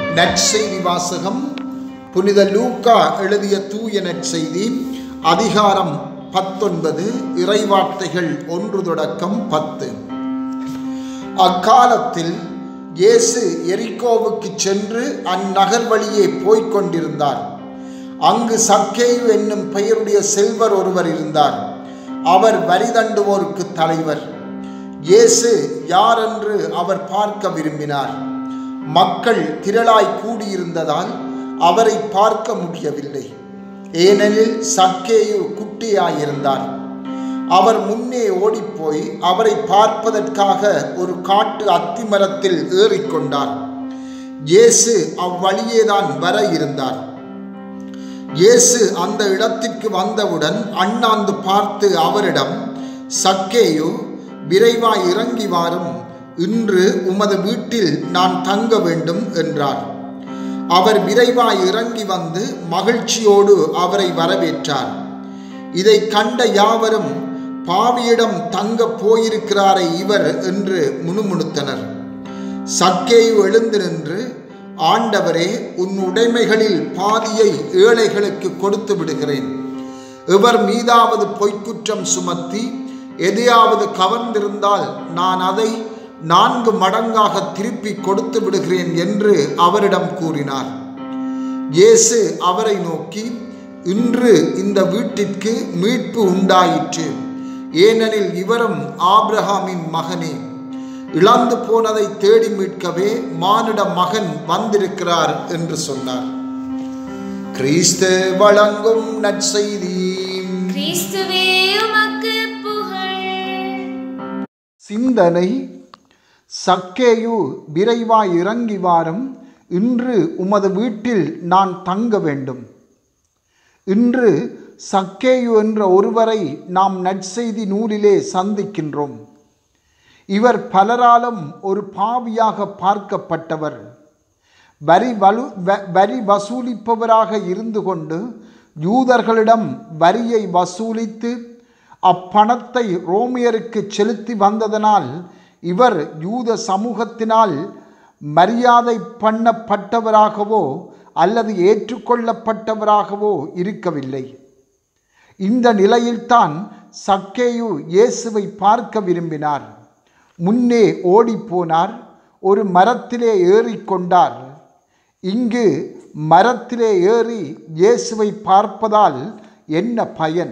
நற்செய்தி வாசகம் புனித லூக்கா எழுதிய தூய நற்செய்தி அதிகாரம் பத்தொன்பது இறைவார்த்தைகள் ஒன்று தொடக்கம் பத்து அக்காலத்தில் இயேசு எரிகோவுக்கு சென்று அந்நகர் வழியே போய்க் கொண்டிருந்தார் அங்கு சக்கேயு என்னும் பெயருடைய செல்வர் ஒருவர் இருந்தார் அவர் வரி தண்டுவோருக்கு தலைவர் இயேசு யாரென்று அவர் பார்க்க விரும்பினார் மக்கள் திரளாய் கூடியிருந்ததால் அவரை பார்க்க முடியவில்லை ஏனெனில் சக்கேயு குட்டியாயிருந்தார் அவர் முன்னே ஓடிப்போய் அவரை பார்ப்பதற்காக ஒரு காட்டு அத்திமரத்தில் ஏறிக்கொண்டார் இயேசு அவ்வழியேதான் வர இருந்தார் இயேசு அந்த இடத்திற்கு வந்தவுடன் அண்ணாந்து பார்த்து அவரிடம் சக்கேயு விரைவாய் இறங்கி வாரும் இன்று உமது வீட்டில் நான் தங்க வேண்டும் என்றார் அவர் விரைவாய் இறங்கி வந்து மகிழ்ச்சியோடு அவரை வரவேற்றார் இதை கண்ட யாவரும் பாவியிடம் தங்க போயிருக்கிறாரே இவர் என்று முணுமுணுத்தனர் சக்கேயு எழுந்து நின்று ஆண்டவரே உன் உடைமைகளில் பாதியை ஏழைகளுக்கு கொடுத்து விடுகிறேன் இவர் மீதாவது பொய்க்குற்றம் சுமத்தி எதையாவது கவர்ந்திருந்தால் நான் அதை நான்கு மடங்காக திருப்பி கொடுத்து விடுகிறேன் என்று அவரிடம் கூறினார் இயேசு அவரை நோக்கி இன்று இந்த வீட்டிற்கு மீட்பு உண்டாயிற்று ஏனெனில் இவரும் ஆப்ரஹாமின் மகனே இழந்து போனதை தேடி மீட்கவே மானிட மகன் வந்திருக்கிறார் என்று சொன்னார் கிறிஸ்து வழங்கும் நற்செய்தி கிறிஸ்துவே உமக்கு புகழ் சிந்தனை சக்கேயு விரைவாய் இறங்கி வாரும் இன்று உமது வீட்டில் நான் தங்க வேண்டும் இன்று சக்கேயு என்ற ஒருவரை நாம் நற்செய்தி நூலிலே சந்திக்கின்றோம் இவர் பலராலும் ஒரு பாவியாக பார்க்கப்பட்டவர் வரி வலு வ- வரி வசூலிப்பவராக இருந்து கொண்டு யூதர்களிடம் வரியை வசூலித்து அப்பணத்தை ரோமியருக்கு செலுத்தி வந்ததனால் இவர் யூத சமூகத்தினால் மரியாதை பண்ணப்பட்டவராகவோ அல்லது ஏற்றுக்கொள்ளப்பட்டவராகவோ இருக்கவில்லை இந்த நிலையில்தான் சக்கேயு இயேசுவை பார்க்க விரும்பினார் முன்னே ஓடிப்போனார் ஒரு மரத்திலே ஏறிக்கொண்டார் இங்கு மரத்திலே ஏறி இயேசுவை பார்ப்பதால் என்ன பயன்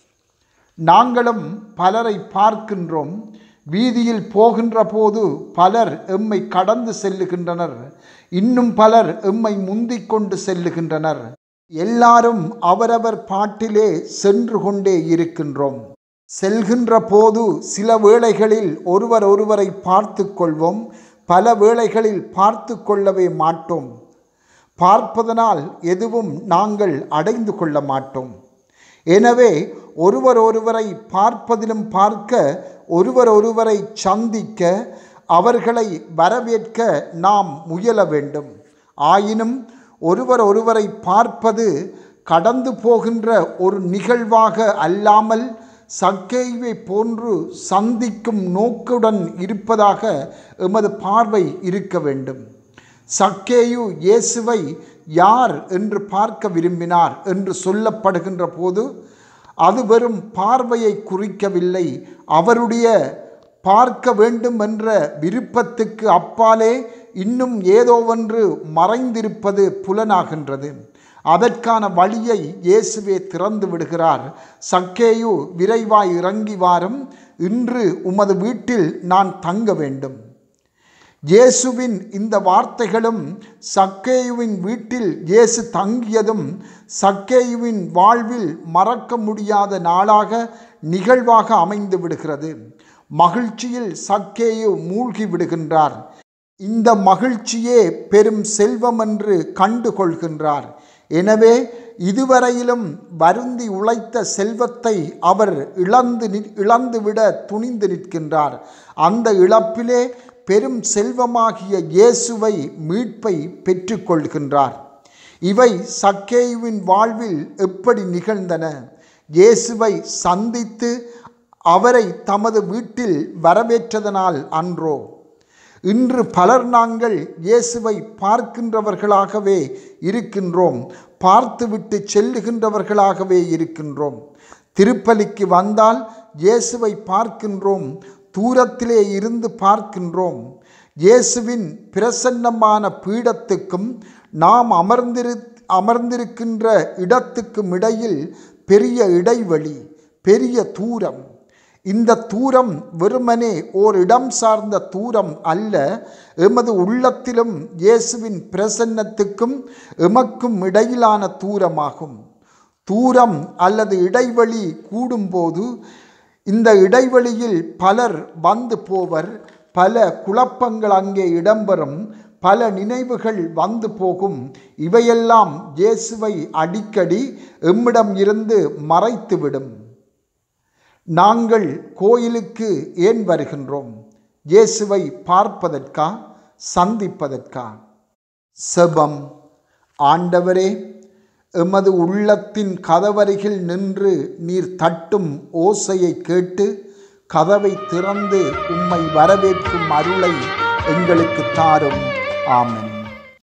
நாங்களும் பலரை பார்க்கின்றோம் வீதியில் போகின்ற போது பலர் எம்மை கடந்து செல்லுகின்றனர் இன்னும் பலர் எம்மை முந்திக் கொண்டு செல்லுகின்றனர் எல்லாரும் அவரவர் பாட்டிலே சென்று கொண்டே இருக்கின்றோம் செல்கின்ற போது சில வேளைகளில் ஒருவர் ஒருவரை பார்த்து கொள்வோம் பல வேளைகளில் பார்த்து கொள்ளவே மாட்டோம் பார்ப்பதனால் எதுவும் நாங்கள் அடைந்து கொள்ள மாட்டோம் எனவே ஒருவர் ஒருவரை பார்ப்பதிலும் பார்க்க ஒருவர் ஒருவரை சந்திக்க அவர்களை வரவேற்க நாம் முயல வேண்டும் ஆயினும் ஒருவர் ஒருவரை பார்ப்பது கடந்து போகின்ற ஒரு நிகழ்வாக அல்லாமல் சக்கேவை போன்று சந்திக்கும் நோக்குடன் இருப்பதாக எமது பார்வை இருக்க வேண்டும் சக்கேயு இயேசுவை யார் என்று பார்க்க விரும்பினார் என்று சொல்லப்படுகின்ற போது அது வெறும் பார்வையை குறிக்கவில்லை அவருடைய பார்க்க வேண்டும் என்ற விருப்பத்துக்கு அப்பாலே இன்னும் ஏதோவொன்று மறைந்திருப்பது புலனாகின்றது அதற்கான வழியை இயேசுவே திறந்து விடுகிறார் சக்கேயு விரைவாய் இறங்கி வாரும் இன்று உமது வீட்டில் நான் தங்க வேண்டும் இயேசுவின் இந்த வார்த்தைகளும் சக்கேயுவின் வீட்டில் இயேசு தங்கியதும் சக்கேயுவின் வாழ்வில் மறக்க முடியாத நாளாக நிகழ்வாக அமைந்து விடுகிறது மகிழ்ச்சியில் சக்கேயு மூழ்கி விடுகின்றார் இந்த மகிழ்ச்சியே பெரும் செல்வம் என்று கண்டு கொள்கின்றார் எனவே இதுவரையிலும் வருந்தி உழைத்த செல்வத்தை அவர் இழந்து நி- இழந்துவிட துணிந்து நிற்கின்றார் அந்த இழப்பிலே பெரும் செல்வமாகிய இயேசுவை மீட்பை பெற்றுக்கொள்கின்றார் இவை சக்கேயுவின் வாழ்வில் எப்படி நிகழ்ந்தன இயேசுவை சந்தித்து அவரை தமது வீட்டில் வரவேற்றதனால் அன்றோ இன்று பலர் நாங்கள் இயேசுவை பார்க்கின்றவர்களாகவே இருக்கின்றோம் பார்த்துவிட்டு செல்லுகின்றவர்களாகவே இருக்கின்றோம் திருப்பலிக்கு வந்தால் இயேசுவை பார்க்கின்றோம் தூரத்திலே இருந்து பார்க்கின்றோம் இயேசுவின் பிரசன்னமான பீடத்துக்கும் நாம் அமர்ந்திரு அமர்ந்திருக்கின்ற இடத்துக்கும் இடையில் பெரிய இடைவெளி பெரிய தூரம் இந்த தூரம் வெறுமனே ஓர் இடம் சார்ந்த தூரம் அல்ல எமது உள்ளத்திலும் இயேசுவின் பிரசன்னத்துக்கும் எமக்கும் இடையிலான தூரமாகும் தூரம் அல்லது இடைவெளி கூடும்போது இந்த இடைவெளியில் பலர் வந்து போவர் பல குழப்பங்கள் அங்கே இடம்பெறும் பல நினைவுகள் வந்து போகும் இவையெல்லாம் இயேசுவை அடிக்கடி எம்மிடம் இருந்து மறைத்துவிடும் நாங்கள் கோயிலுக்கு ஏன் வருகின்றோம் இயேசுவை பார்ப்பதற்கா சந்திப்பதற்கா செபம் ஆண்டவரே எமது உள்ளத்தின் கதவருகில் நின்று நீர் தட்டும் ஓசையை கேட்டு கதவை திறந்து உம்மை வரவேற்கும் அருளை எங்களுக்கு தாரும் ஆமென்